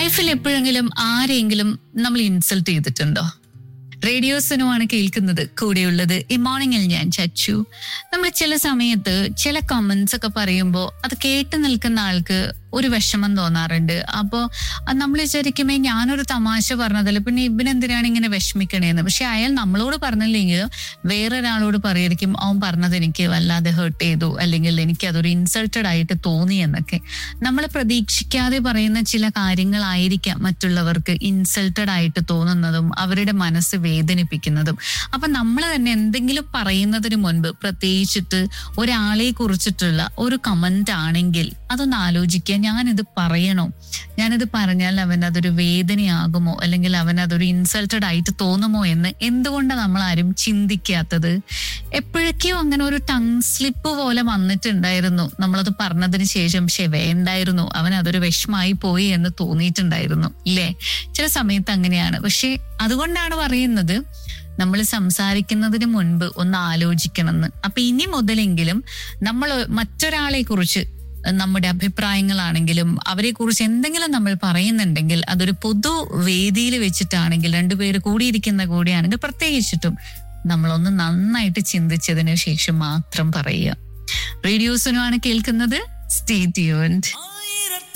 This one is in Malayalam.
ലൈഫിൽ എപ്പോഴെങ്കിലും ആരെങ്കിലും നമ്മൾ ഇൻസൾട്ട് ചെയ്തിട്ടുണ്ടോ റേഡിയോസിനുമാണ് കേൾക്കുന്നത് കൂടെയുള്ളത് ഈ മോർണിംഗിൽ ഞാൻ ചച്ചു നമ്മൾ ചില സമയത്ത് ചില കമന്റ്സ് ഒക്കെ പറയുമ്പോൾ അത് കേട്ട് നിൽക്കുന്ന ആൾക്ക് ഒരു വിഷമം തോന്നാറുണ്ട് അപ്പോൾ നമ്മൾ വിചാരിക്കുമേ ഞാനൊരു തമാശ പറഞ്ഞതല്ല പിന്നെ ഇവനെന്തിനാണ് ഇങ്ങനെ വിഷമിക്കണേന്ന് പക്ഷെ അയാൾ നമ്മളോട് പറഞ്ഞില്ലെങ്കിലും വേറൊരാളോട് പറയായിരിക്കും അവൻ പറഞ്ഞത് എനിക്ക് വല്ലാതെ ഹേർട്ട് ചെയ്തു അല്ലെങ്കിൽ എനിക്ക് അതൊരു ഇൻസൾട്ടഡ് ആയിട്ട് തോന്നി എന്നൊക്കെ നമ്മൾ പ്രതീക്ഷിക്കാതെ പറയുന്ന ചില കാര്യങ്ങളായിരിക്കാം മറ്റുള്ളവർക്ക് ഇൻസൾട്ടഡ് ആയിട്ട് തോന്നുന്നതും അവരുടെ മനസ്സ് വേദനിപ്പിക്കുന്നതും അപ്പൊ നമ്മൾ തന്നെ എന്തെങ്കിലും പറയുന്നതിന് മുൻപ് പ്രത്യേകിച്ചിട്ട് ഒരാളെ കുറിച്ചിട്ടുള്ള ഒരു കമന്റ് ആണെങ്കിൽ അതൊന്ന് ആലോചിക്കുക ഞാനിത് പറയണോ ഞാനിത് പറഞ്ഞാൽ അവൻ അതൊരു വേദനയാകുമോ അല്ലെങ്കിൽ അവൻ അതൊരു ഇൻസൾട്ടഡ് ആയിട്ട് തോന്നുമോ എന്ന് എന്തുകൊണ്ടാണ് നമ്മൾ ആരും ചിന്തിക്കാത്തത് എപ്പോഴൊക്കെയോ അങ്ങനെ ഒരു ടങ് സ്ലിപ്പ് പോലെ വന്നിട്ടുണ്ടായിരുന്നു നമ്മളത് പറഞ്ഞതിന് ശേഷം പക്ഷെ വേണ്ടായിരുന്നു അവൻ അതൊരു വിഷമായി പോയി എന്ന് തോന്നിയിട്ടുണ്ടായിരുന്നു ഇല്ലേ ചില സമയത്ത് അങ്ങനെയാണ് പക്ഷെ അതുകൊണ്ടാണ് പറയുന്നത് നമ്മൾ സംസാരിക്കുന്നതിന് മുൻപ് ഒന്ന് ആലോചിക്കണമെന്ന് അപ്പൊ ഇനി മുതലെങ്കിലും നമ്മൾ മറ്റൊരാളെ കുറിച്ച് നമ്മുടെ അഭിപ്രായങ്ങളാണെങ്കിലും അവരെ കുറിച്ച് എന്തെങ്കിലും നമ്മൾ പറയുന്നുണ്ടെങ്കിൽ അതൊരു പൊതു വേദിയിൽ വെച്ചിട്ടാണെങ്കിൽ രണ്ടുപേര് കൂടിയിരിക്കുന്ന കൂടിയാണെങ്കിൽ പ്രത്യേകിച്ചിട്ടും നമ്മളൊന്ന് നന്നായിട്ട് ചിന്തിച്ചതിന് ശേഷം മാത്രം പറയുക റേഡിയോസിനുമാണ് കേൾക്കുന്നത് സ്റ്റേ ട്യൂൺഡ്